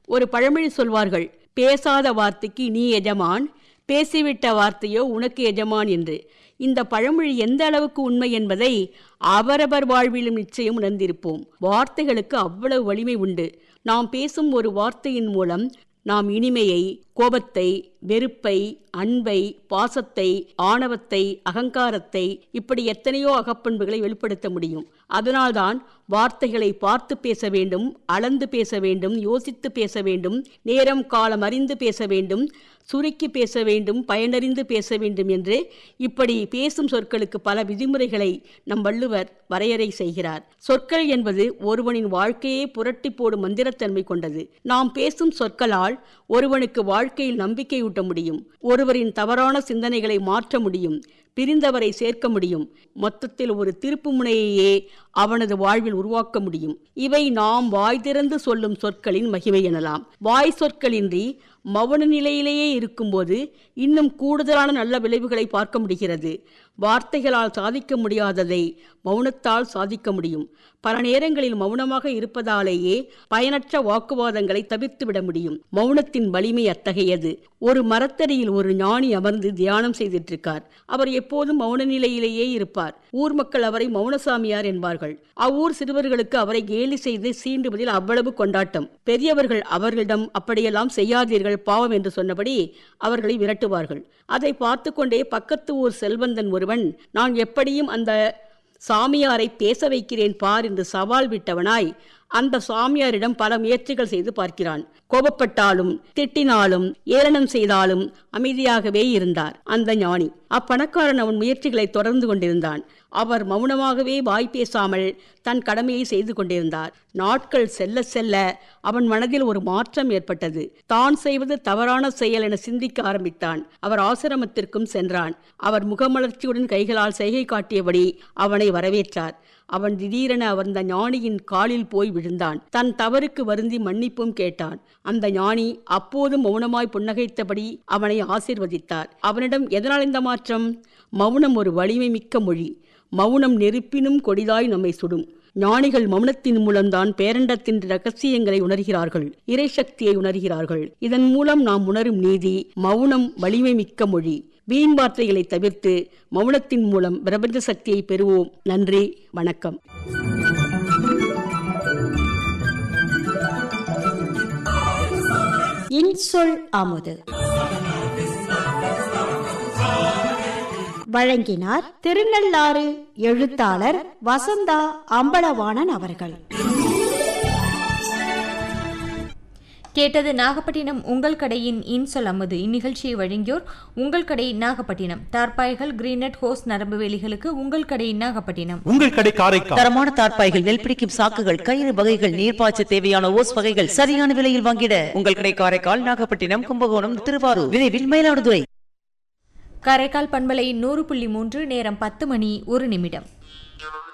ஒரு பழமொழி சொல்வார்கள் பேசாத வார்த்தைக்கு நீ எஜமான் பேசிவிட்ட வார்த்தையோ உனக்கு எஜமான் என்று இந்த பழமொழி எந்த அளவுக்கு உண்மை என்பதை அவரவர் வாழ்விலும் நிச்சயம் உணர்ந்திருப்போம் வார்த்தைகளுக்கு அவ்வளவு வலிமை உண்டு நாம் பேசும் ஒரு வார்த்தையின் மூலம் நாம் இனிமையை கோபத்தை வெறுப்பை அன்பை பாசத்தை ஆணவத்தை அகங்காரத்தை இப்படி எத்தனையோ அகப்பண்புகளை வெளிப்படுத்த முடியும் அதனால்தான் வார்த்தைகளை பார்த்து பேச வேண்டும் அளந்து பேச வேண்டும் யோசித்து பேச வேண்டும் நேரம் காலம் அறிந்து பேச வேண்டும் சுருக்கி பேச வேண்டும் பயனறிந்து பேச வேண்டும் என்று இப்படி பேசும் சொற்களுக்கு பல விதிமுறைகளை நம் வள்ளுவர் வரையறை செய்கிறார் சொற்கள் என்பது ஒருவனின் வாழ்க்கையே புரட்டி போடும் மந்திரத்தன்மை கொண்டது நாம் பேசும் சொற்களால் ஒருவனுக்கு வாழ்க்கையில் நம்பிக்கையூட்ட முடியும் ஒருவரின் தவறான சிந்தனைகளை மாற்ற முடியும் பிரிந்தவரை சேர்க்க முடியும் மொத்தத்தில் ஒரு திருப்பு முனையையே அவனது வாழ்வில் உருவாக்க முடியும் இவை நாம் வாய் திறந்து சொல்லும் சொற்களின் மகிமை எனலாம் வாய் சொற்களின்றி மௌன நிலையிலேயே இருக்கும்போது இன்னும் கூடுதலான நல்ல விளைவுகளை பார்க்க முடிகிறது வார்த்தைகளால் சாதிக்க முடியாததை மௌனத்தால் சாதிக்க முடியும் பல நேரங்களில் மௌனமாக இருப்பதாலேயே பயனற்ற வாக்குவாதங்களை தவிர்த்து விட முடியும் மௌனத்தின் வலிமை அத்தகையது ஒரு மரத்தடியில் ஒரு ஞானி அமர்ந்து தியானம் செய்துட்டு இருக்கார் அவர் எப்போதும் மௌன நிலையிலேயே இருப்பார் ஊர் மக்கள் அவரை மௌனசாமியார் என்பார்கள் அவ்வூர் சிறுவர்களுக்கு அவரை கேலி செய்து சீண்டுவதில் அவ்வளவு கொண்டாட்டம் பெரியவர்கள் அவர்களிடம் அப்படியெல்லாம் செய்யாதீர்கள் பாவம் என்று சொன்னபடி அவர்களை விரட்டுவார்கள் அதை பார்த்து கொண்டே பக்கத்து ஊர் செல்வந்தன் ஒருவன் நான் எப்படியும் அந்த சாமியாரை பேச வைக்கிறேன் பார் என்று சவால் விட்டவனாய் அந்த சாமியாரிடம் பல முயற்சிகள் செய்து பார்க்கிறான் கோபப்பட்டாலும் திட்டினாலும் ஏளனம் செய்தாலும் அமைதியாகவே இருந்தார் அந்த ஞானி அப்பணக்காரன் அவன் முயற்சிகளை தொடர்ந்து கொண்டிருந்தான் அவர் மௌனமாகவே வாய் பேசாமல் தன் கடமையை செய்து கொண்டிருந்தார் நாட்கள் செல்ல செல்ல அவன் மனதில் ஒரு மாற்றம் ஏற்பட்டது தான் செய்வது தவறான செயல் என சிந்திக்க ஆரம்பித்தான் அவர் ஆசிரமத்திற்கும் சென்றான் அவர் முகமலர்ச்சியுடன் கைகளால் செய்கை காட்டியபடி அவனை வரவேற்றார் அவன் திடீரென அந்த ஞானியின் காலில் போய் விழுந்தான் தன் தவறுக்கு வருந்தி மன்னிப்பும் கேட்டான் அந்த ஞானி அப்போதும் மௌனமாய் புன்னகைத்தபடி அவனை ஆசிர்வதித்தார் அவனிடம் எதனால் இந்த மாற்றம் மௌனம் ஒரு வலிமை மிக்க மொழி மௌனம் நெருப்பினும் கொடிதாய் நம்மை சுடும் ஞானிகள் மௌனத்தின் மூலம்தான் பேரண்டத்தின் ரகசியங்களை உணர்கிறார்கள் இறைசக்தியை உணர்கிறார்கள் இதன் மூலம் நாம் உணரும் நீதி மௌனம் வலிமை மிக்க மொழி வீண் வார்த்தைகளை தவிர்த்து மௌனத்தின் மூலம் பிரபஞ்ச சக்தியை பெறுவோம் நன்றி வணக்கம் இன்சொல் அமுது வழங்கினார் திருநள்ளாறு எழுத்தாளர் வசந்தா அம்பலவாணன் அவர்கள் கேட்டது நாகப்பட்டினம் உங்கள் கடையின் இன்சொல் அமுது இந்நிகழ்ச்சியை வழங்கியோர் உங்கள் கடை நாகப்பட்டினம் தார்பாய்கள் கிரீனட் ஹோஸ் நரம்பு வேலிகளுக்கு உங்கள் கடை நாகப்பட்டினம் உங்கள் கடை காரைக்கால் தரமான தார்ப்பாய்கள் நெல் பிடிக்கும் சாக்குகள் கயிறு வகைகள் நீர்ப்பாய்ச்ச தேவையான ஓஸ் வகைகள் சரியான விலையில் வாங்கிட உங்கள் கடை காரைக்கால் நாகப்பட்டினம் கும்பகோணம் திருவாரூர் விரைவில் மயிலாடுதுறை காரைக்கால் பண்பலை நூறு புள்ளி மூன்று நேரம் பத்து மணி ஒரு நிமிடம்